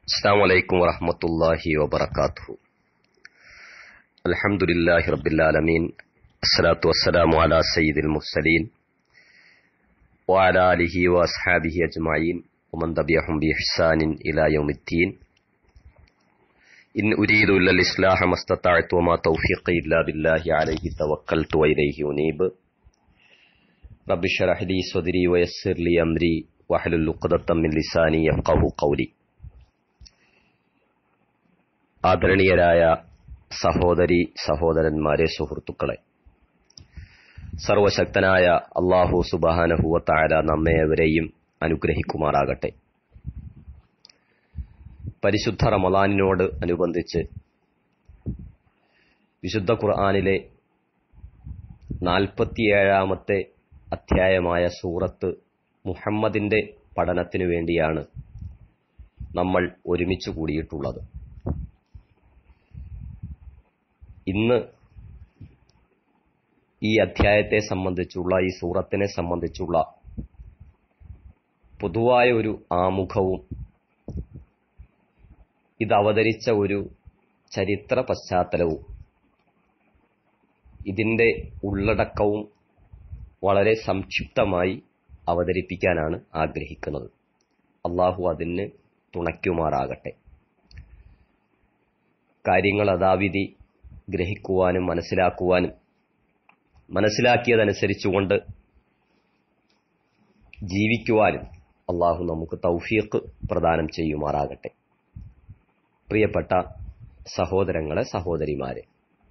السلام عليكم ورحمة الله وبركاته الحمد لله رب العالمين الصلاة والسلام على سيد المرسلين وعلى آله وأصحابه أجمعين ومن تبعهم بإحسان إلى يوم الدين إن أريد إلا الإصلاح ما استطعت وما توفيقي إلا بالله عليه توكلت وإليه أنيب رب اشرح لي صدري ويسر لي أمري واحلل عقدة من لساني يفقه قولي ആദരണീയരായ സഹോദരി സഹോദരന്മാരെ സുഹൃത്തുക്കളെ സർവശക്തനായ അള്ളാഹു സുബാനഹുവത്തായ നമ്മേവരെയും അനുഗ്രഹിക്കുമാറാകട്ടെ പരിശുദ്ധ റമലാനിനോട് അനുബന്ധിച്ച് വിശുദ്ധ ഖുർആാനിലെ നാൽപ്പത്തിയേഴാമത്തെ അധ്യായമായ സൂറത്ത് മുഹമ്മദിന്റെ പഠനത്തിനു വേണ്ടിയാണ് നമ്മൾ ഒരുമിച്ച് കൂടിയിട്ടുള്ളത് ഇന്ന് ഈ അധ്യായത്തെ സംബന്ധിച്ചുള്ള ഈ സൂറത്തിനെ സംബന്ധിച്ചുള്ള പൊതുവായ ഒരു ആമുഖവും ഇത് അവതരിച്ച ഒരു ചരിത്ര പശ്ചാത്തലവും ഇതിന്റെ ഉള്ളടക്കവും വളരെ സംക്ഷിപ്തമായി അവതരിപ്പിക്കാനാണ് ആഗ്രഹിക്കുന്നത് അള്ളാഹു അതിന് തുണയ്ക്കുമാറാകട്ടെ കാര്യങ്ങൾ അതാവിധി ഗ്രഹിക്കുവാനും മനസ്സിലാക്കുവാനും മനസ്സിലാക്കിയതനുസരിച്ചുകൊണ്ട് ജീവിക്കുവാനും അള്ളാഹു നമുക്ക് തൗഫീഖ് പ്രദാനം ചെയ്യുമാറാകട്ടെ പ്രിയപ്പെട്ട സഹോദരങ്ങളെ സഹോദരിമാരെ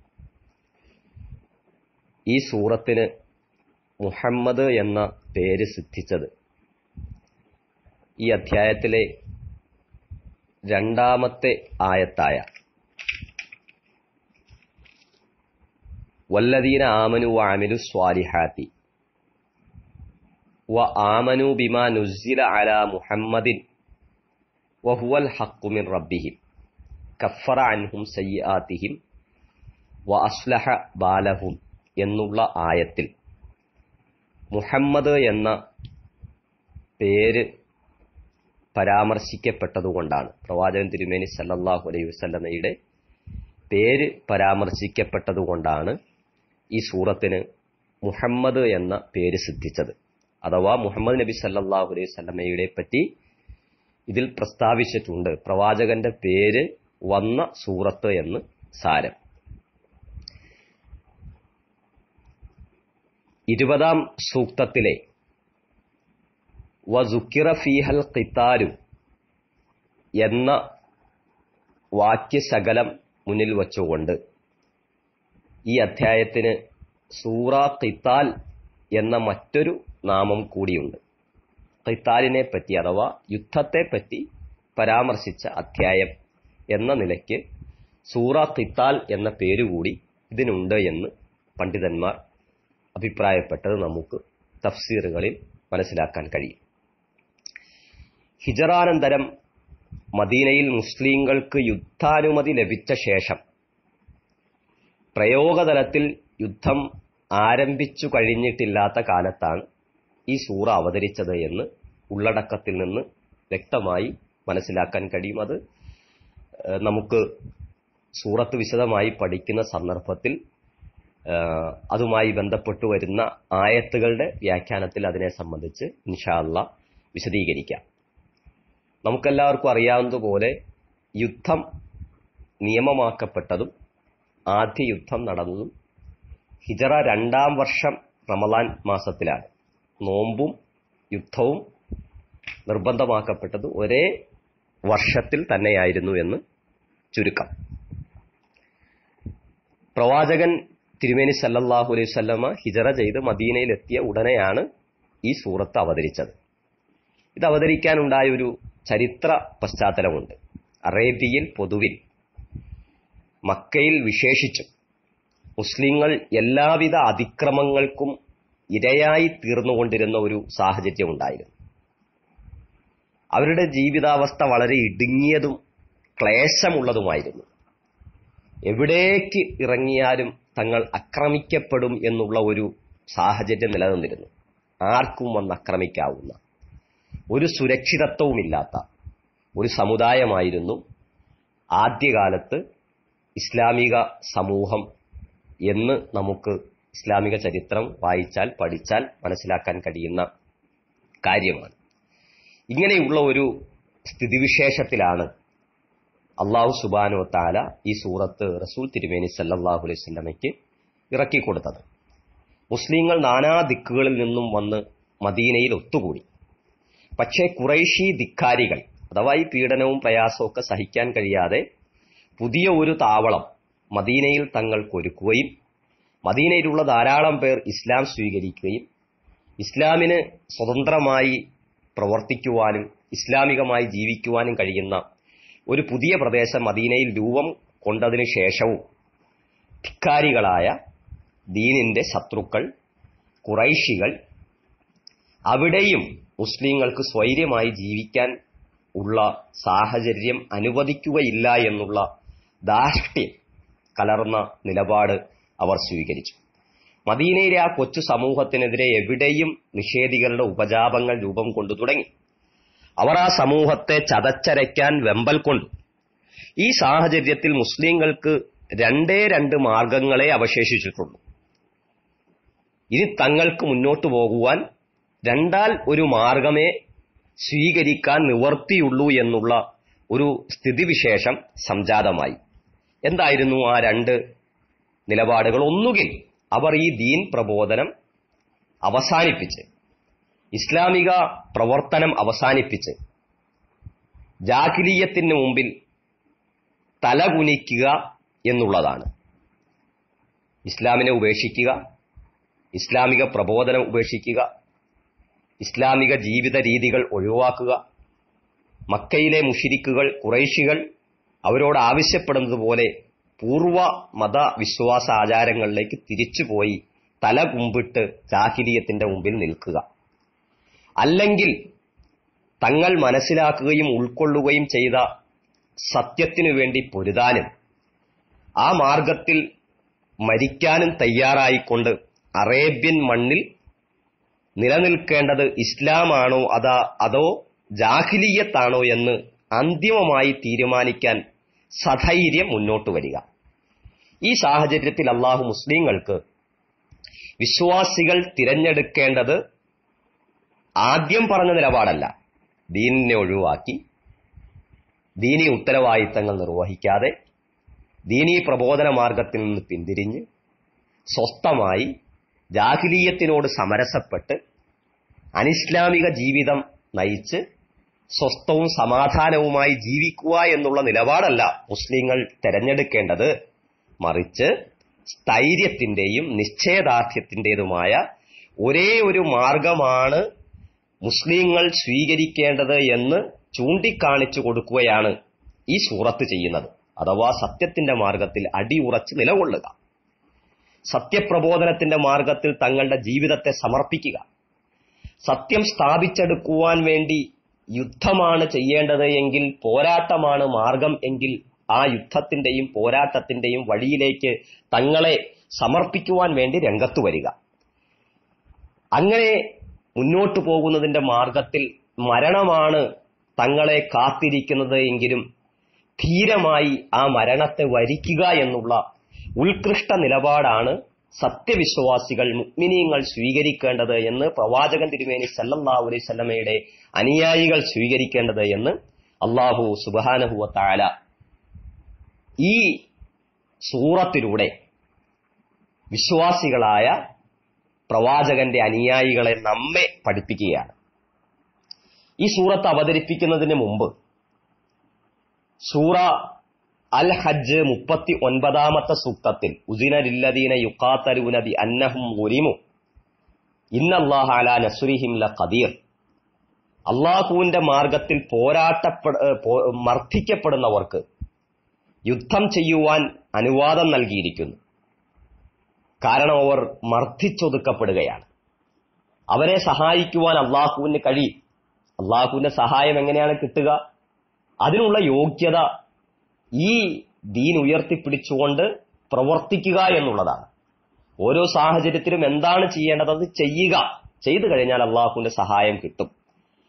ഈ സൂറത്തിന് മുഹമ്മദ് എന്ന പേര് സിദ്ധിച്ചത് ഈ അധ്യായത്തിലെ രണ്ടാമത്തെ ആയത്തായ വല്ലദീന ആമനു വഅമിലു സ്വാലിഹാത്തി വ ആമനു ബിമാ നുസ്സില അലാ മുഹമ്മദിൻ വഹുവൽ ഹഖ്ഖു മിൻ റബ്ബിഹിം കഫറ അൻഹും സയ്യിആതിഹിം വ അസ്ലഹ ബാലഹും എന്നുള്ള ആയത്തിൽ മുഹമ്മദ് എന്ന പേര് പരാമർശിക്കപ്പെട്ടതുകൊണ്ടാണ് പ്രവാചകൻ തിരുമേനി സല്ലല്ലാഹു അലൈഹി വസല്ലമയുടെ പേര് പരാമർശിക്കപ്പെട്ടതുകൊണ്ടാണ് ഈ സൂറത്തിന് മുഹമ്മദ് എന്ന പേര് സിദ്ധിച്ചത് അഥവാ മുഹമ്മദ് നബി സല്ലാഹു അലൈഹി സ്വലമയുടെ പറ്റി ഇതിൽ പ്രസ്താവിച്ചിട്ടുണ്ട് പ്രവാചകന്റെ പേര് വന്ന സൂറത്ത് എന്ന് സാരം ഇരുപതാം സൂക്തത്തിലെ വസുക്കിറ ഫീഹൽ ഖിത്താരു എന്ന വാക്യശകലം മുന്നിൽ വച്ചുകൊണ്ട് ഈ അധ്യായത്തിന് സൂറ ഖിത്താൽ എന്ന മറ്റൊരു നാമം കൂടിയുണ്ട് ഖിത്താലിനെ പറ്റി അഥവാ യുദ്ധത്തെ പറ്റി പരാമർശിച്ച അധ്യായം എന്ന നിലയ്ക്ക് സൂറ ഖിത്താൽ എന്ന പേരുകൂടി ഇതിനുണ്ട് എന്ന് പണ്ഡിതന്മാർ അഭിപ്രായപ്പെട്ടത് നമുക്ക് തഫ്സീറുകളിൽ മനസ്സിലാക്കാൻ കഴിയും ഹിജറാനന്തരം മദീനയിൽ മുസ്ലിങ്ങൾക്ക് യുദ്ധാനുമതി ലഭിച്ച ശേഷം പ്രയോഗതലത്തിൽ യുദ്ധം ആരംഭിച്ചു കഴിഞ്ഞിട്ടില്ലാത്ത കാലത്താണ് ഈ സൂറ അവതരിച്ചത് എന്ന് ഉള്ളടക്കത്തിൽ നിന്ന് വ്യക്തമായി മനസ്സിലാക്കാൻ കഴിയും അത് നമുക്ക് സൂറത്ത് വിശദമായി പഠിക്കുന്ന സന്ദർഭത്തിൽ അതുമായി ബന്ധപ്പെട്ടു വരുന്ന ആയത്തുകളുടെ വ്യാഖ്യാനത്തിൽ അതിനെ സംബന്ധിച്ച് ഇൻഷാല്ല വിശദീകരിക്കാം നമുക്കെല്ലാവർക്കും അറിയാവുന്നതുപോലെ യുദ്ധം നിയമമാക്കപ്പെട്ടതും ആദ്യ യുദ്ധം നടന്നതും ഹിജറ രണ്ടാം വർഷം റമലാൻ മാസത്തിലാണ് നോമ്പും യുദ്ധവും നിർബന്ധമാക്കപ്പെട്ടത് ഒരേ വർഷത്തിൽ തന്നെയായിരുന്നു എന്ന് ചുരുക്കം പ്രവാചകൻ തിരുമേനി സല്ലല്ലാഹു അലൈഹി വസല്ലമ ഹിജറ ചെയ്ത് മദീനയിലെത്തിയ ഉടനെയാണ് ഈ സൂറത്ത് അവതരിച്ചത് ഇത് അവതരിക്കാനുണ്ടായ ഒരു ചരിത്ര പശ്ചാത്തലമുണ്ട് അറേബ്യയിൽ പൊതുവിൽ മക്കയിൽ വിശേഷിച്ചും മുസ്ലിങ്ങൾ എല്ലാവിധ അതിക്രമങ്ങൾക്കും ഇരയായി തീർന്നുകൊണ്ടിരുന്ന ഒരു സാഹചര്യം ഉണ്ടായിരുന്നു അവരുടെ ജീവിതാവസ്ഥ വളരെ ഇടുങ്ങിയതും ക്ലേശമുള്ളതുമായിരുന്നു എവിടേക്ക് ഇറങ്ങിയാലും തങ്ങൾ ആക്രമിക്കപ്പെടും എന്നുള്ള ഒരു സാഹചര്യം നിലനിന്നിരുന്നു ആർക്കും വന്ന് ആക്രമിക്കാവുന്ന ഒരു സുരക്ഷിതത്വവുമില്ലാത്ത ഒരു സമുദായമായിരുന്നു ആദ്യകാലത്ത് ഇസ്ലാമിക സമൂഹം എന്ന് നമുക്ക് ഇസ്ലാമിക ചരിത്രം വായിച്ചാൽ പഠിച്ചാൽ മനസ്സിലാക്കാൻ കഴിയുന്ന കാര്യമാണ് ഇങ്ങനെയുള്ള ഒരു സ്ഥിതിവിശേഷത്തിലാണ് അള്ളാഹു സുബാനു താല ഈ സൂറത്ത് റസൂൽ തിരുമേനി സല്ലാഹു അലൈഹി സ്വല്ലമയ്ക്ക് ഇറക്കിക്കൊടുത്തത് മുസ്ലിങ്ങൾ നാനാ ദിക്കുകളിൽ നിന്നും വന്ന് മദീനയിൽ ഒത്തുകൂടി പക്ഷേ കുറൈശി ധിക്കാരികൾ അഥവാ ഈ പീഡനവും പ്രയാസവും ഒക്കെ സഹിക്കാൻ കഴിയാതെ പുതിയ ഒരു താവളം മദീനയിൽ തങ്ങൾക്കൊരുക്കുകയും മദീനയിലുള്ള ധാരാളം പേർ ഇസ്ലാം സ്വീകരിക്കുകയും ഇസ്ലാമിന് സ്വതന്ത്രമായി പ്രവർത്തിക്കുവാനും ഇസ്ലാമികമായി ജീവിക്കുവാനും കഴിയുന്ന ഒരു പുതിയ പ്രദേശം മദീനയിൽ രൂപം കൊണ്ടതിനു ശേഷവും ധിക്കാരികളായ ദീനിന്റെ ശത്രുക്കൾ കുറൈശികൾ അവിടെയും മുസ്ലിങ്ങൾക്ക് സ്വൈര്യമായി ജീവിക്കാൻ ഉള്ള സാഹചര്യം അനുവദിക്കുകയില്ല എന്നുള്ള ധാർഷ്ട്യം കലർന്ന നിലപാട് അവർ സ്വീകരിച്ചു മദീനയിലെ ആ കൊച്ചു സമൂഹത്തിനെതിരെ എവിടെയും നിഷേധികളുടെ ഉപജാപങ്ങൾ രൂപം കൊണ്ടു തുടങ്ങി അവർ ആ സമൂഹത്തെ ചതച്ചരയ്ക്കാൻ വെമ്പൽ കൊണ്ടു ഈ സാഹചര്യത്തിൽ മുസ്ലിങ്ങൾക്ക് രണ്ടേ രണ്ട് മാർഗങ്ങളെ അവശേഷിച്ചിട്ടുള്ളൂ ഇനി തങ്ങൾക്ക് മുന്നോട്ടു പോകുവാൻ രണ്ടാൽ ഒരു മാർഗമേ സ്വീകരിക്കാൻ നിവർത്തിയുള്ളൂ എന്നുള്ള ഒരു സ്ഥിതിവിശേഷം സംജാതമായി എന്തായിരുന്നു ആ രണ്ട് നിലപാടുകൾ ഒന്നുകിൽ അവർ ഈ ദീൻ പ്രബോധനം അവസാനിപ്പിച്ച് ഇസ്ലാമിക പ്രവർത്തനം അവസാനിപ്പിച്ച് ജാഹിലീയത്തിന് മുമ്പിൽ തലകുനിക്കുക എന്നുള്ളതാണ് ഇസ്ലാമിനെ ഉപേക്ഷിക്കുക ഇസ്ലാമിക പ്രബോധനം ഉപേക്ഷിക്കുക ഇസ്ലാമിക ജീവിത രീതികൾ ഒഴിവാക്കുക മക്കയിലെ മുഷിരിക്കുകൾ കുറൈശികൾ അവരോട് ആവശ്യപ്പെടുന്നത് പോലെ പൂർവ മത വിശ്വാസ ആചാരങ്ങളിലേക്ക് തിരിച്ചുപോയി തല കുമ്പിട്ട് ജാഹിലീയത്തിന്റെ മുമ്പിൽ നിൽക്കുക അല്ലെങ്കിൽ തങ്ങൾ മനസ്സിലാക്കുകയും ഉൾക്കൊള്ളുകയും ചെയ്ത സത്യത്തിനു വേണ്ടി പൊരുതാനും ആ മാർഗത്തിൽ മരിക്കാനും തയ്യാറായിക്കൊണ്ട് അറേബ്യൻ മണ്ണിൽ നിലനിൽക്കേണ്ടത് ഇസ്ലാമാണോ അതാ അതോ ജാഹിലീയത്താണോ എന്ന് അന്തിമമായി തീരുമാനിക്കാൻ സധൈര്യം മുന്നോട്ട് വരിക ഈ സാഹചര്യത്തിൽ അള്ളാഹു മുസ്ലിങ്ങൾക്ക് വിശ്വാസികൾ തിരഞ്ഞെടുക്കേണ്ടത് ആദ്യം പറഞ്ഞ നിലപാടല്ല ദീനിനെ ഒഴിവാക്കി ദീനി ഉത്തരവാദിത്തങ്ങൾ നിർവഹിക്കാതെ ദീനീ പ്രബോധന മാർഗത്തിൽ നിന്ന് പിന്തിരിഞ്ഞ് സ്വസ്ഥമായി ജാഹിലീയത്തിനോട് സമരസപ്പെട്ട് അനിസ്ലാമിക ജീവിതം നയിച്ച് സ്വസ്ഥവും സമാധാനവുമായി ജീവിക്കുക എന്നുള്ള നിലപാടല്ല മുസ്ലിങ്ങൾ തെരഞ്ഞെടുക്കേണ്ടത് മറിച്ച് സ്ഥൈര്യത്തിന്റെയും നിശ്ചയദാർഢ്യത്തിന്റേതുമായ ഒരേ ഒരു മാർഗമാണ് മുസ്ലിങ്ങൾ സ്വീകരിക്കേണ്ടത് എന്ന് ചൂണ്ടിക്കാണിച്ചു കൊടുക്കുകയാണ് ഈ സൂറത്ത് ചെയ്യുന്നത് അഥവാ സത്യത്തിന്റെ മാർഗത്തിൽ അടിയുറച്ച് നിലകൊള്ളുക സത്യപ്രബോധനത്തിന്റെ മാർഗത്തിൽ തങ്ങളുടെ ജീവിതത്തെ സമർപ്പിക്കുക സത്യം സ്ഥാപിച്ചെടുക്കുവാൻ വേണ്ടി യുദ്ധമാണ് ചെയ്യേണ്ടത് എങ്കിൽ പോരാട്ടമാണ് മാർഗം എങ്കിൽ ആ യുദ്ധത്തിന്റെയും പോരാട്ടത്തിന്റെയും വഴിയിലേക്ക് തങ്ങളെ സമർപ്പിക്കുവാൻ വേണ്ടി രംഗത്തു വരിക അങ്ങനെ മുന്നോട്ടു പോകുന്നതിന്റെ മാർഗത്തിൽ മരണമാണ് തങ്ങളെ കാത്തിരിക്കുന്നത് എങ്കിലും ധീരമായി ആ മരണത്തെ വരിക്കുക എന്നുള്ള ഉത്കൃഷ്ട നിലപാടാണ് സത്യവിശ്വാസികൾ മുഗ്മിനീങ്ങൾ സ്വീകരിക്കേണ്ടത് എന്ന് പ്രവാചകൻ തിരുമേനി സല്ലല്ലാഹു അലൈഹി സ്വല്ലമയുടെ അനുയായികൾ സ്വീകരിക്കേണ്ടത് എന്ന് അള്ളാഹു സുബാനഹുവ താല ഈ സൂറത്തിലൂടെ വിശ്വാസികളായ പ്രവാചകന്റെ അനുയായികളെ നമ്മെ പഠിപ്പിക്കുകയാണ് ഈ സൂറത്ത് അവതരിപ്പിക്കുന്നതിന് മുമ്പ് സൂറ അൽ ഹജ്ജ് മുപ്പത്തി ഒൻപതാമത്തെ സൂക്തത്തിൽ ഉദിനലില്ലദീന യുക്കാത്തലൂനബി അന്നഹും ഒരിമു ഇന്നല്ലാഹാല നസുരിഹിം ല ഖദീർ അള്ളാഹുവിന്റെ മാർഗത്തിൽ പോരാട്ടപ്പെട മർദ്ദിക്കപ്പെടുന്നവർക്ക് യുദ്ധം ചെയ്യുവാൻ അനുവാദം നൽകിയിരിക്കുന്നു കാരണം അവർ മർദ്ദിച്ചൊതുക്കപ്പെടുകയാണ് അവരെ സഹായിക്കുവാൻ അള്ളാഹുവിന് കഴിയും അള്ളാഹുവിന്റെ സഹായം എങ്ങനെയാണ് കിട്ടുക അതിനുള്ള യോഗ്യത ഈ ദീൻ ഉയർത്തിപ്പിടിച്ചുകൊണ്ട് പ്രവർത്തിക്കുക എന്നുള്ളതാണ് ഓരോ സാഹചര്യത്തിലും എന്താണ് ചെയ്യേണ്ടത് അത് ചെയ്യുക ചെയ്തു കഴിഞ്ഞാൽ അള്ളാഹുവിന്റെ സഹായം കിട്ടും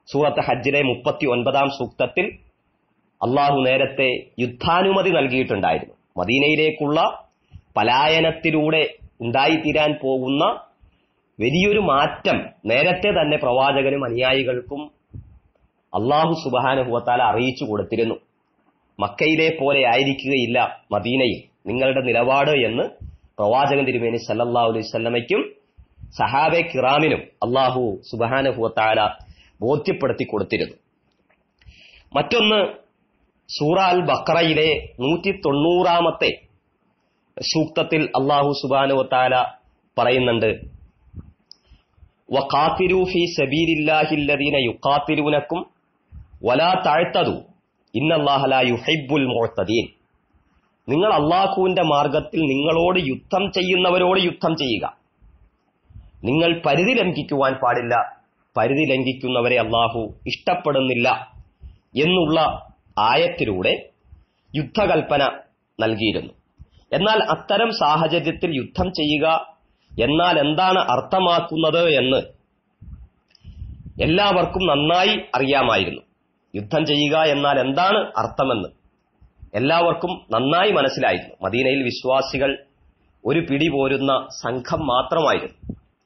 സൂറത്ത് ഹജ്ജിലെ മുപ്പത്തി ഒൻപതാം സൂക്തത്തിൽ അള്ളാഹു നേരത്തെ യുദ്ധാനുമതി നൽകിയിട്ടുണ്ടായിരുന്നു മദീനയിലേക്കുള്ള പലായനത്തിലൂടെ ഉണ്ടായിത്തീരാൻ പോകുന്ന വലിയൊരു മാറ്റം നേരത്തെ തന്നെ പ്രവാചകനും അനുയായികൾക്കും അള്ളാഹു സുബാനുഭവത്താൽ അറിയിച്ചു കൊടുത്തിരുന്നു മക്കയിലെ പോലെ ആയിരിക്കുകയില്ല മദീനയിൽ നിങ്ങളുടെ നിലപാട് എന്ന് പ്രവാചകൻ തിരുമേനി സല്ലല്ലാഹു അലൈഹി സ്വല്ലമയ്ക്കും സഹാബെ കിറാമിനും അള്ളാഹു സുബാനുഭവത്താല ബോധ്യപ്പെടുത്തി കൊടുത്തിരുന്നു മറ്റൊന്ന് സൂറ അൽ ബക്കറയിലെ നൂറ്റി തൊണ്ണൂറാമത്തെ സൂക്തത്തിൽ അള്ളാഹു സുബാനുവത്താല പറയുന്നുണ്ട് വഖാത്തിലു ഫീ സബീലില്ലാഹില്ലദീന യുഖാത്തിലൂനക്കും വലാ താഴ്ത്തതു ഇന്നല്ലാഹ ലാ യുഹിബ്ബുൽ മുഅ്തദീൻ നിങ്ങൾ അള്ളാഹുവിന്റെ മാർഗത്തിൽ നിങ്ങളോട് യുദ്ധം ചെയ്യുന്നവരോട് യുദ്ധം ചെയ്യുക നിങ്ങൾ പരിധി ലംഘിക്കുവാൻ പാടില്ല പരിധി ലംഘിക്കുന്നവരെ അള്ളാഹു ഇഷ്ടപ്പെടുന്നില്ല എന്നുള്ള ആയത്തിലൂടെ യുദ്ധകൽപ്പന നൽകിയിരുന്നു എന്നാൽ അത്തരം സാഹചര്യത്തിൽ യുദ്ധം ചെയ്യുക എന്നാൽ എന്താണ് അർത്ഥമാക്കുന്നത് എന്ന് എല്ലാവർക്കും നന്നായി അറിയാമായിരുന്നു യുദ്ധം ചെയ്യുക എന്നാൽ എന്താണ് അർത്ഥമെന്ന് എല്ലാവർക്കും നന്നായി മനസ്സിലായിരുന്നു മദീനയിൽ വിശ്വാസികൾ ഒരു പിടി പോരുന്ന സംഘം മാത്രമായിരുന്നു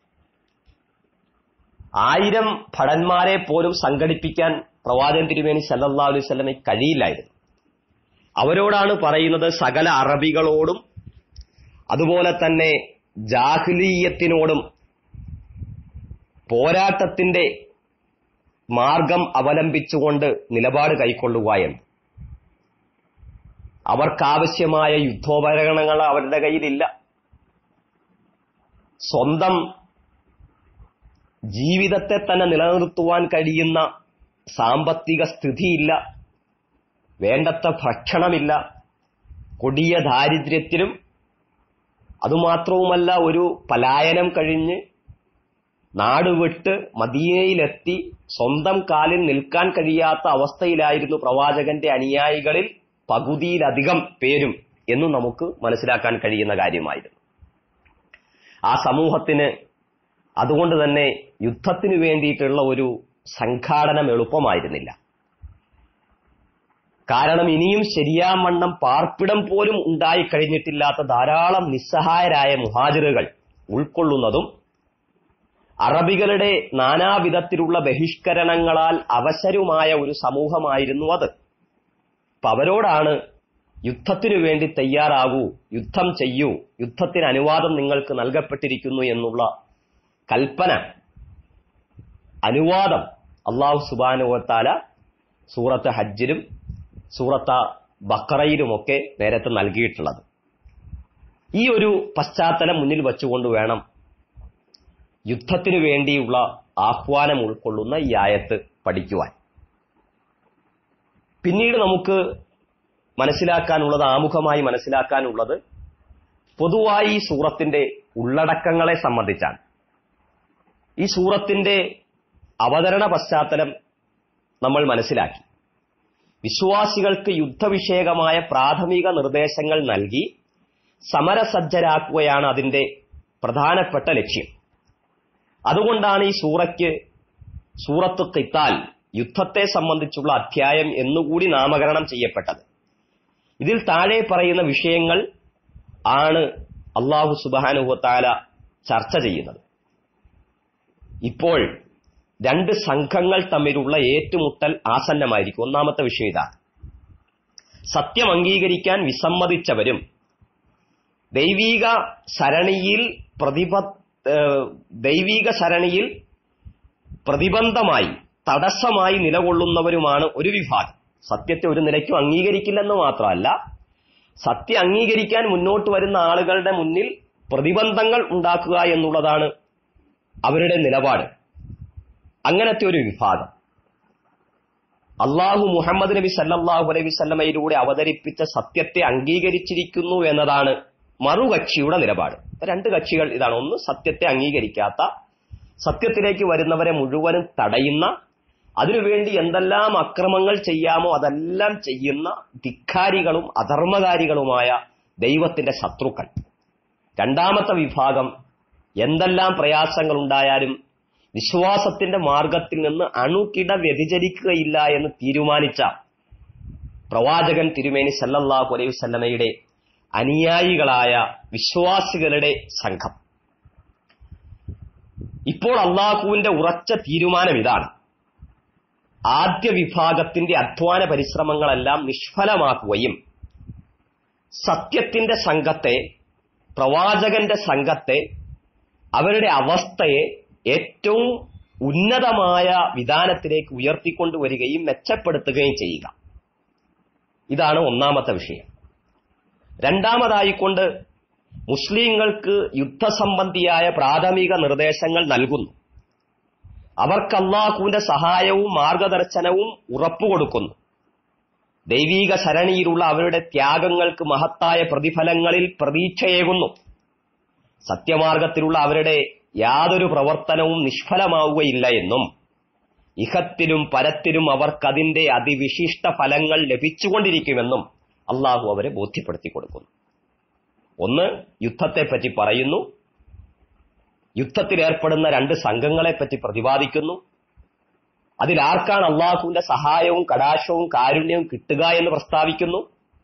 ആയിരം ഭടന്മാരെ പോലും സംഘടിപ്പിക്കാൻ പ്രവാചകൻ തിരുമേനി സല്ലല്ലാഹു അലൈഹി വസല്ലമയ്ക്ക് കഴിയില്ലായിരുന്നു അവരോടാണ് പറയുന്നത് സകല അറബികളോടും അതുപോലെ തന്നെ ജാഹ്ലീയത്തിനോടും പോരാട്ടത്തിന്റെ മാർഗം അവലംബിച്ചുകൊണ്ട് നിലപാട് കൈക്കൊള്ളുക എന്ന് അവർക്കാവശ്യമായ യുദ്ധോപകരണങ്ങൾ അവരുടെ കയ്യിലില്ല സ്വന്തം ജീവിതത്തെ തന്നെ നിലനിർത്തുവാൻ കഴിയുന്ന സാമ്പത്തിക സ്ഥിതിയില്ല വേണ്ടത്ര ഭക്ഷണമില്ല കൊടിയ ദാരിദ്ര്യത്തിലും അതുമാത്രവുമല്ല ഒരു പലായനം കഴിഞ്ഞ് നാടുവിട്ട് മദീനയിലെത്തി സ്വന്തം കാലിൽ നിൽക്കാൻ കഴിയാത്ത അവസ്ഥയിലായിരുന്നു പ്രവാചകന്റെ അനുയായികളിൽ പകുതിയിലധികം പേരും എന്ന് നമുക്ക് മനസ്സിലാക്കാൻ കഴിയുന്ന കാര്യമായിരുന്നു ആ സമൂഹത്തിന് അതുകൊണ്ട് തന്നെ യുദ്ധത്തിനു വേണ്ടിയിട്ടുള്ള ഒരു സംഘാടനം എളുപ്പമായിരുന്നില്ല കാരണം ഇനിയും ശരിയാവണ്ണം പാർപ്പിടം പോലും ഉണ്ടായി കഴിഞ്ഞിട്ടില്ലാത്ത ധാരാളം നിസ്സഹായരായ മുഹാജിറുകൾ ഉൾക്കൊള്ളുന്നതും അറബികളുടെ നാനാവിധത്തിലുള്ള ബഹിഷ്കരണങ്ങളാൽ അവശരുമായ ഒരു സമൂഹമായിരുന്നു അത് അപ്പൊ അവരോടാണ് യുദ്ധത്തിനു വേണ്ടി തയ്യാറാകൂ യുദ്ധം ചെയ്യൂ യുദ്ധത്തിന് അനുവാദം നിങ്ങൾക്ക് നൽകപ്പെട്ടിരിക്കുന്നു എന്നുള്ള കൽപ്പന അനുവാദം അള്ളാഹു സുബാനുവത്താല സൂറത്ത് ഹജ്ജിലും സൂറത്ത ബക്കറയിലുമൊക്കെ നേരത്തെ നൽകിയിട്ടുള്ളത് ഈ ഒരു പശ്ചാത്തലം മുന്നിൽ വച്ചുകൊണ്ട് വേണം യുദ്ധത്തിനു വേണ്ടിയുള്ള ആഹ്വാനം ഉൾക്കൊള്ളുന്ന ഈ ആയത്ത് പഠിക്കുവാൻ പിന്നീട് നമുക്ക് മനസ്സിലാക്കാനുള്ളത് ആമുഖമായി മനസ്സിലാക്കാനുള്ളത് പൊതുവായി ഈ സൂറത്തിന്റെ ഉള്ളടക്കങ്ങളെ സംബന്ധിച്ചാണ് ഈ സൂറത്തിന്റെ അവതരണ പശ്ചാത്തലം നമ്മൾ മനസ്സിലാക്കി വിശ്വാസികൾക്ക് യുദ്ധവിഷയകമായ പ്രാഥമിക നിർദ്ദേശങ്ങൾ നൽകി സമരസജ്ജരാക്കുകയാണ് അതിന്റെ പ്രധാനപ്പെട്ട ലക്ഷ്യം അതുകൊണ്ടാണ് ഈ സൂറയ്ക്ക് സൂറത്ത് ഖിത്താൽ യുദ്ധത്തെ സംബന്ധിച്ചുള്ള അധ്യായം എന്നുകൂടി നാമകരണം ചെയ്യപ്പെട്ടത് ഇതിൽ താഴെ പറയുന്ന വിഷയങ്ങൾ ആണ് അള്ളാഹു സുബാനുഹത്താല ചർച്ച ചെയ്യുന്നത് ഇപ്പോൾ രണ്ട് സംഘങ്ങൾ തമ്മിലുള്ള ഏറ്റുമുട്ടൽ ആസന്നമായിരിക്കും ഒന്നാമത്തെ വിഷയം ഇതാണ് സത്യം അംഗീകരിക്കാൻ വിസമ്മതിച്ചവരും ദൈവീക സരണിയിൽ പ്രതിപ ദൈവീക സരണിയിൽ പ്രതിബന്ധമായി തടസ്സമായി നിലകൊള്ളുന്നവരുമാണ് ഒരു വിഭാഗം സത്യത്തെ ഒരു നിലയ്ക്കും അംഗീകരിക്കില്ലെന്ന് മാത്രമല്ല സത്യം അംഗീകരിക്കാൻ മുന്നോട്ട് വരുന്ന ആളുകളുടെ മുന്നിൽ പ്രതിബന്ധങ്ങൾ ഉണ്ടാക്കുക എന്നുള്ളതാണ് അവരുടെ നിലപാട് അങ്ങനത്തെ ഒരു വിഭാഗം അള്ളാഹു മുഹമ്മദ് നബി സല്ലാഹു അലൈഹി വസല്ലമയിലൂടെ അവതരിപ്പിച്ച സത്യത്തെ അംഗീകരിച്ചിരിക്കുന്നു എന്നതാണ് മറുകക്ഷിയുടെ നിലപാട് രണ്ട് കക്ഷികൾ ഇതാണ് ഒന്ന് സത്യത്തെ അംഗീകരിക്കാത്ത സത്യത്തിലേക്ക് വരുന്നവരെ മുഴുവനും തടയുന്ന അതിനുവേണ്ടി എന്തെല്ലാം അക്രമങ്ങൾ ചെയ്യാമോ അതെല്ലാം ചെയ്യുന്ന ധിക്കാരികളും അധർമ്മകാരികളുമായ ദൈവത്തിന്റെ ശത്രുക്കൾ രണ്ടാമത്തെ വിഭാഗം എന്തെല്ലാം പ്രയാസങ്ങൾ ഉണ്ടായാലും വിശ്വാസത്തിന്റെ മാർഗത്തിൽ നിന്ന് അണുകിട വ്യതിചരിക്കുകയില്ല എന്ന് തീരുമാനിച്ച പ്രവാചകൻ തിരുമേനി സല്ലല്ലാഹു അലൈഹി വസല്ലമയുടെ അനുയായികളായ വിശ്വാസികളുടെ സംഘം ഇപ്പോൾ അള്ളാഹുവിന്റെ ഉറച്ച തീരുമാനം ഇതാണ് ആദ്യ വിഭാഗത്തിന്റെ അധ്വാന പരിശ്രമങ്ങളെല്ലാം നിഷ്ഫലമാക്കുകയും സത്യത്തിന്റെ സംഘത്തെ പ്രവാചകന്റെ സംഘത്തെ അവരുടെ അവസ്ഥയെ ഏറ്റവും ഉന്നതമായ വിധാനത്തിലേക്ക് ഉയർത്തിക്കൊണ്ടുവരികയും മെച്ചപ്പെടുത്തുകയും ചെയ്യുക ഇതാണ് ഒന്നാമത്തെ വിഷയം രണ്ടാമതായിക്കൊണ്ട് മുസ്ലിങ്ങൾക്ക് യുദ്ധസംബന്ധിയായ പ്രാഥമിക നിർദ്ദേശങ്ങൾ നൽകുന്നു അവർക്ക് അള്ളാഹുവിന്റെ സഹായവും മാർഗദർശനവും ഉറപ്പുകൊടുക്കുന്നു ദൈവീക സരണിയിലുള്ള അവരുടെ ത്യാഗങ്ങൾക്ക് മഹത്തായ പ്രതിഫലങ്ങളിൽ പ്രതീക്ഷയേകുന്നു സത്യമാർഗത്തിലുള്ള അവരുടെ യാതൊരു പ്രവർത്തനവും നിഷ്ഫലമാവുകയില്ല എന്നും ഇഹത്തിലും പരത്തിലും അവർക്കതിന്റെ അതിവിശിഷ്ട ഫലങ്ങൾ ലഭിച്ചുകൊണ്ടിരിക്കുമെന്നും അള്ളാഹു അവരെ ബോധ്യപ്പെടുത്തി കൊടുക്കുന്നു ഒന്ന് യുദ്ധത്തെപ്പറ്റി പറയുന്നു യുദ്ധത്തിലേർപ്പെടുന്ന രണ്ട് സംഘങ്ങളെപ്പറ്റി പ്രതിപാദിക്കുന്നു അതിലാർക്കാണ് അള്ളാഹുവിന്റെ സഹായവും കടാശവും കാരുണ്യവും കിട്ടുക എന്ന് പ്രസ്താവിക്കുന്നു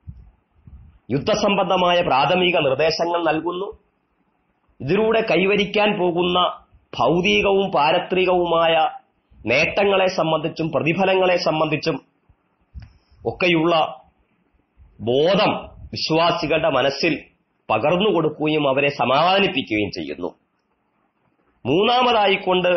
യുദ്ധസംബന്ധമായ പ്രാഥമിക നിർദ്ദേശങ്ങൾ നൽകുന്നു ഇതിലൂടെ കൈവരിക്കാൻ പോകുന്ന ഭൗതികവും പാരത്രികവുമായ നേട്ടങ്ങളെ സംബന്ധിച്ചും പ്രതിഫലങ്ങളെ സംബന്ധിച്ചും ഒക്കെയുള്ള ബോധം വിശ്വാസികളുടെ മനസ്സിൽ പകർന്നു കൊടുക്കുകയും അവരെ സമാധാനിപ്പിക്കുകയും ചെയ്യുന്നു മൂന്നാമതായിക്കൊണ്ട്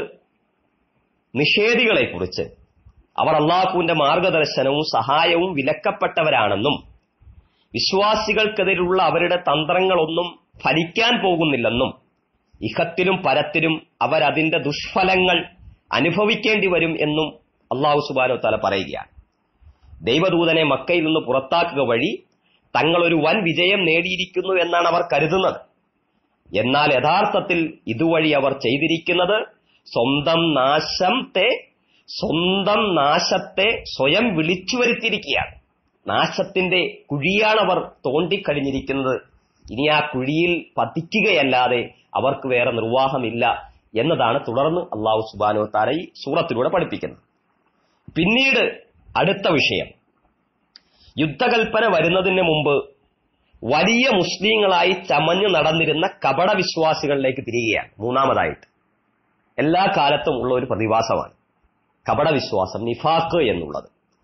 നിഷേധികളെക്കുറിച്ച് അവർ അള്ളാഹുവിന്റെ മാർഗദർശനവും സഹായവും വിലക്കപ്പെട്ടവരാണെന്നും വിശ്വാസികൾക്കെതിരുള്ള അവരുടെ തന്ത്രങ്ങളൊന്നും ഫലിക്കാൻ പോകുന്നില്ലെന്നും ഇഹത്തിലും പരത്തിലും അവരതിന്റെ ദുഷ്ഫലങ്ങൾ അനുഭവിക്കേണ്ടി വരും എന്നും അള്ളാഹു സുബാനോ തല പറയുകയാണ് ദൈവദൂതനെ മക്കയിൽ നിന്ന് പുറത്താക്കുക വഴി തങ്ങളൊരു വൻ വിജയം നേടിയിരിക്കുന്നു എന്നാണ് അവർ കരുതുന്നത് എന്നാൽ യഥാർത്ഥത്തിൽ ഇതുവഴി അവർ ചെയ്തിരിക്കുന്നത് സ്വന്തം നാശത്തെ സ്വന്തം നാശത്തെ സ്വയം വിളിച്ചു വരുത്തിയിരിക്കുകയാണ് നാശത്തിന്റെ കുഴിയാണ് അവർ തോണ്ടിക്കഴിഞ്ഞിരിക്കുന്നത് ഇനി ആ കുഴിയിൽ പതിക്കുകയല്ലാതെ അവർക്ക് വേറെ നിർവാഹമില്ല എന്നതാണ് തുടർന്ന് അള്ളാഹു സുബാനോ താര ഈ സൂറത്തിലൂടെ പഠിപ്പിക്കുന്നത് പിന്നീട് അടുത്ത വിഷയം യുദ്ധകൽപ്പന വരുന്നതിന് മുമ്പ് വലിയ മുസ്ലിങ്ങളായി ചമഞ്ഞു നടന്നിരുന്ന കപട വിശ്വാസികളിലേക്ക് തിരികെയാണ് മൂന്നാമതായിട്ട് എല്ലാ കാലത്തും ഉള്ള ഒരു പ്രതിഭാസമാണ് കപട വിശ്വാസം നിഫാക്ക് എന്നുള്ളത്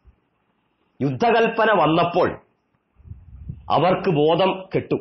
യുദ്ധകൽപ്പന വന്നപ്പോൾ അവർക്ക് ബോധം കെട്ടു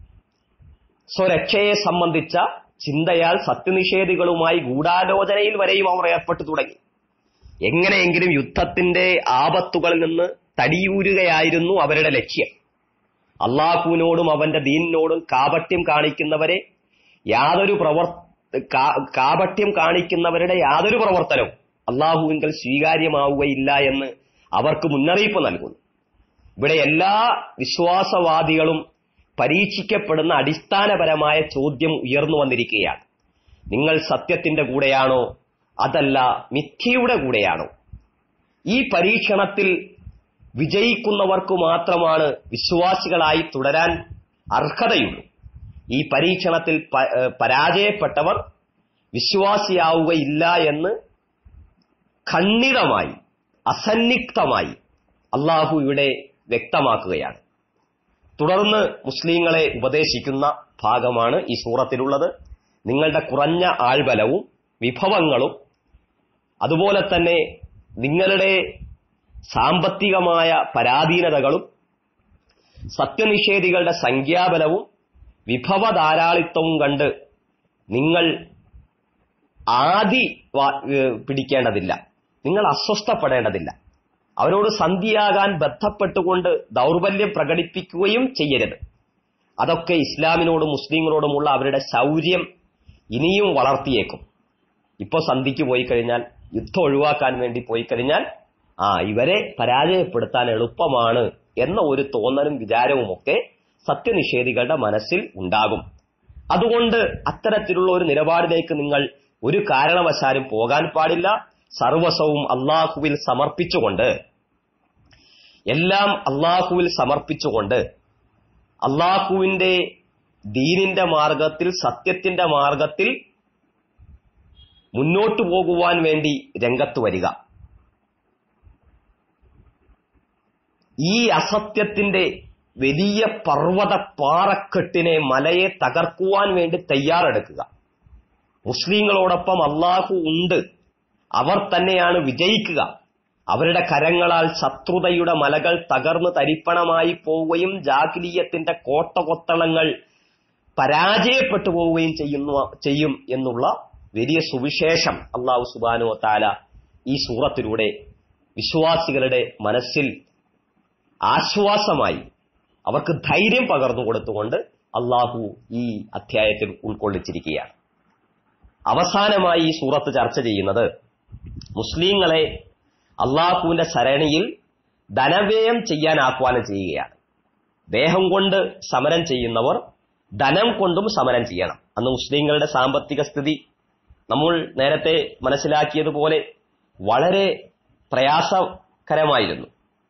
സ്വരക്ഷയെ സംബന്ധിച്ച ചിന്തയാൽ സത്യനിഷേധികളുമായി ഗൂഢാലോചനയിൽ വരെയും അവർ ഏർപ്പെട്ടു തുടങ്ങി എങ്ങനെയെങ്കിലും യുദ്ധത്തിന്റെ ആപത്തുകളിൽ നിന്ന് തടിയൂരുകയായിരുന്നു അവരുടെ ലക്ഷ്യം അള്ളാഹുവിനോടും അവന്റെ ദീനിനോടും കാപട്യം കാണിക്കുന്നവരെ യാതൊരു പ്രവർ കാപട്യം കാണിക്കുന്നവരുടെ യാതൊരു പ്രവർത്തനവും അള്ളാഹുവിങ്കൽ സ്വീകാര്യമാവുകയില്ല എന്ന് അവർക്ക് മുന്നറിയിപ്പ് നൽകുന്നു ഇവിടെ എല്ലാ വിശ്വാസവാദികളും പരീക്ഷിക്കപ്പെടുന്ന അടിസ്ഥാനപരമായ ചോദ്യം ഉയർന്നു വന്നിരിക്കുകയാണ് നിങ്ങൾ സത്യത്തിന്റെ കൂടെയാണോ അതല്ല മിഥ്യയുടെ കൂടെയാണോ ഈ പരീക്ഷണത്തിൽ വിജയിക്കുന്നവർക്ക് മാത്രമാണ് വിശ്വാസികളായി തുടരാൻ അർഹതയുള്ളൂ ഈ പരീക്ഷണത്തിൽ പരാജയപ്പെട്ടവർ വിശ്വാസിയാവുകയില്ല എന്ന് ഖണ്ഡിതമായി അസന്നിഗ്ധമായി അള്ളാഹു ഇവിടെ വ്യക്തമാക്കുകയാണ് തുടർന്ന് മുസ്ലിങ്ങളെ ഉപദേശിക്കുന്ന ഭാഗമാണ് ഈ സൂറത്തിലുള്ളത് നിങ്ങളുടെ കുറഞ്ഞ ആൾബലവും വിഭവങ്ങളും അതുപോലെ തന്നെ നിങ്ങളുടെ സാമ്പത്തികമായ പരാധീനതകളും സത്യനിഷേധികളുടെ സംഖ്യാബലവും വിഭവ ധാരാളിത്വവും കണ്ട് നിങ്ങൾ ആദി പിടിക്കേണ്ടതില്ല നിങ്ങൾ അസ്വസ്ഥപ്പെടേണ്ടതില്ല അവരോട് സന്ധിയാകാൻ ബന്ധപ്പെട്ടുകൊണ്ട് ദൗർബല്യം പ്രകടിപ്പിക്കുകയും ചെയ്യരുത് അതൊക്കെ ഇസ്ലാമിനോടും മുസ്ലിങ്ങളോടുമുള്ള അവരുടെ ശൗര്യം ഇനിയും വളർത്തിയേക്കും ഇപ്പോൾ സന്ധിക്ക് പോയി കഴിഞ്ഞാൽ യുദ്ധം ഒഴിവാക്കാൻ വേണ്ടി പോയി കഴിഞ്ഞാൽ ആ ഇവരെ പരാജയപ്പെടുത്താൻ എളുപ്പമാണ് എന്ന ഒരു തോന്നലും വിചാരവുമൊക്കെ സത്യനിഷേധികളുടെ മനസ്സിൽ ഉണ്ടാകും അതുകൊണ്ട് അത്തരത്തിലുള്ള ഒരു നിലപാടിലേക്ക് നിങ്ങൾ ഒരു കാരണവശാലും പോകാൻ പാടില്ല സർവസവും അള്ളാഹുവിൽ സമർപ്പിച്ചുകൊണ്ട് എല്ലാം അള്ളാഹുവിൽ സമർപ്പിച്ചുകൊണ്ട് അള്ളാഹുവിന്റെ ദീനിന്റെ മാർഗത്തിൽ സത്യത്തിന്റെ മാർഗത്തിൽ മുന്നോട്ടു പോകുവാൻ വേണ്ടി രംഗത്ത് വരിക ഈ അസത്യത്തിന്റെ വലിയ പർവ്വത പാറക്കെട്ടിനെ മലയെ തകർക്കുവാൻ വേണ്ടി തയ്യാറെടുക്കുക മുസ്ലിങ്ങളോടൊപ്പം അള്ളാഹു ഉണ്ട് അവർ തന്നെയാണ് വിജയിക്കുക അവരുടെ കരങ്ങളാൽ ശത്രുതയുടെ മലകൾ തകർന്ന് തരിപ്പണമായി പോവുകയും ജാഗിലീയത്തിന്റെ കോട്ടകൊത്തളങ്ങൾ പരാജയപ്പെട്ടു പോവുകയും ചെയ്യുന്നു ചെയ്യും എന്നുള്ള വലിയ സുവിശേഷം അള്ളാഹു സുബാനു താല ഈ സൂറത്തിലൂടെ വിശ്വാസികളുടെ മനസ്സിൽ ആശ്വാസമായി അവർക്ക് ധൈര്യം പകർന്നു കൊടുത്തുകൊണ്ട് അള്ളാഹു ഈ അധ്യായത്തിൽ ഉൾക്കൊള്ളിച്ചിരിക്കുകയാണ് അവസാനമായി ഈ സൂറത്ത് ചർച്ച ചെയ്യുന്നത് മുസ്ലിങ്ങളെ അള്ളാഹുവിന്റെ സരണിയിൽ ധനവ്യയം ചെയ്യാൻ ആഹ്വാനം ചെയ്യുകയാണ് ദേഹം കൊണ്ട് സമരം ചെയ്യുന്നവർ ധനം കൊണ്ടും സമരം ചെയ്യണം അന്ന് മുസ്ലിങ്ങളുടെ സാമ്പത്തിക സ്ഥിതി നമ്മൾ നേരത്തെ മനസ്സിലാക്കിയതുപോലെ വളരെ പ്രയാസകരമായിരുന്നു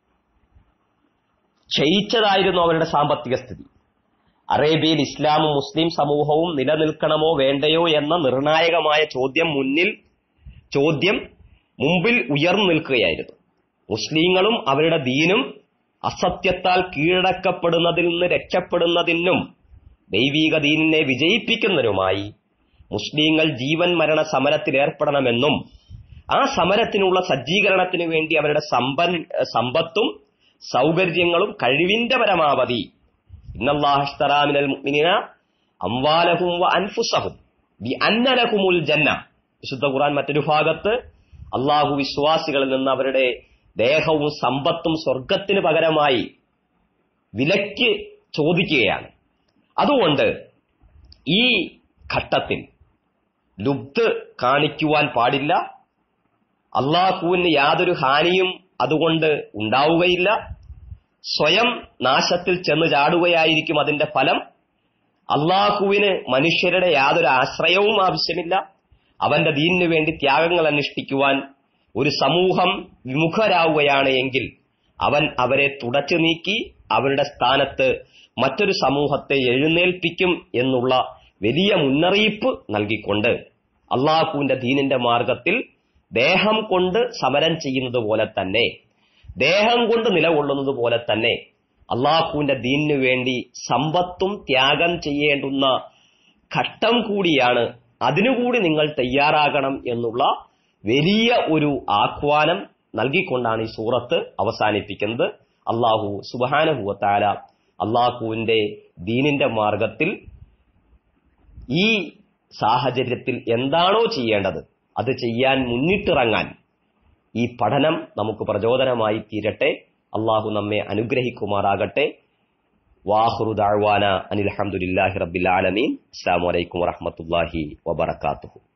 ക്ഷയിച്ചതായിരുന്നു അവരുടെ സാമ്പത്തിക സ്ഥിതി അറേബ്യയിൽ ഇസ്ലാമും മുസ്ലിം സമൂഹവും നിലനിൽക്കണമോ വേണ്ടയോ എന്ന നിർണായകമായ ചോദ്യം മുന്നിൽ ചോദ്യം മുമ്പിൽ ഉയർന്നു നിൽക്കുകയായിരുന്നു മുസ്ലിങ്ങളും അവരുടെ ദീനും അസത്യത്താൽ കീഴടക്കപ്പെടുന്നതിൽ നിന്ന് രക്ഷപ്പെടുന്നതിനും ദൈവീക ദീനിനെ വിജയിപ്പിക്കുന്നതിനുമായി മുസ്ലിങ്ങൾ ജീവൻ മരണ സമരത്തിൽ ഏർപ്പെടണമെന്നും ആ സമരത്തിനുള്ള സജ്ജീകരണത്തിനു വേണ്ടി അവരുടെ സമ്പൻ സമ്പത്തും സൗകര്യങ്ങളും കഴിവിന്റെ പരമാവധി ഇന്നല്ലാഹ്തറാമിനൽ മുഅ്മിനീന അംവാലഹും വ അൻഫുസഹും ബി അന്നലഹുമുൽ ജന്ന വിശുദ്ധ ഖുർആൻ മറ്റൊരു ഭാഗത്ത് അള്ളാഹു വിശ്വാസികളിൽ നിന്ന് അവരുടെ ദേഹവും സമ്പത്തും സ്വർഗത്തിന് പകരമായി വിലക്ക് ചോദിക്കുകയാണ് അതുകൊണ്ട് ഈ ഘട്ടത്തിൽ ലുബ്ധ് കാണിക്കുവാൻ പാടില്ല അള്ളാഹുവിന് യാതൊരു ഹാനിയും അതുകൊണ്ട് ഉണ്ടാവുകയില്ല സ്വയം നാശത്തിൽ ചെന്ന് ചാടുകയായിരിക്കും അതിന്റെ ഫലം അള്ളാഹുവിന് മനുഷ്യരുടെ യാതൊരു ആശ്രയവും ആവശ്യമില്ല അവന്റെ ദീനിനു വേണ്ടി ത്യാഗങ്ങൾ അനുഷ്ഠിക്കുവാൻ ഒരു സമൂഹം വിമുഖരാവുകയാണ് എങ്കിൽ അവൻ അവരെ തുടച്ചു നീക്കി അവരുടെ സ്ഥാനത്ത് മറ്റൊരു സമൂഹത്തെ എഴുന്നേൽപ്പിക്കും എന്നുള്ള വലിയ മുന്നറിയിപ്പ് നൽകിക്കൊണ്ട് അള്ളാഹുവിന്റെ ദീനിന്റെ മാർഗത്തിൽ ദേഹം കൊണ്ട് സമരം ചെയ്യുന്നത് പോലെ തന്നെ ദേഹം കൊണ്ട് നിലകൊള്ളുന്നത് പോലെ തന്നെ അള്ളാഹുവിന്റെ ദീനിനു വേണ്ടി സമ്പത്തും ത്യാഗം ചെയ്യേണ്ടുന്ന ഘട്ടം കൂടിയാണ് അതിനുകൂടി നിങ്ങൾ തയ്യാറാകണം എന്നുള്ള വലിയ ഒരു ആഹ്വാനം നൽകിക്കൊണ്ടാണ് ഈ സൂറത്ത് അവസാനിപ്പിക്കുന്നത് അള്ളാഹു സുബാനഹുവത്താല അള്ളാഹുവിന്റെ ദീനിന്റെ മാർഗത്തിൽ ഈ സാഹചര്യത്തിൽ എന്താണോ ചെയ്യേണ്ടത് അത് ചെയ്യാൻ മുന്നിട്ടിറങ്ങാൻ ഈ പഠനം നമുക്ക് പ്രചോദനമായി തീരട്ടെ അള്ളാഹു നമ്മെ അനുഗ്രഹിക്കുമാറാകട്ടെ വാഹുറു ദാഴ്വാന അനിൽഹമുല്ലാഹി റബ്ബിൽ ആലമീൻ അസ്സാം വലൈക്കും വറഹമത്തല്ലാഹി വബർക്കാത്തുഹു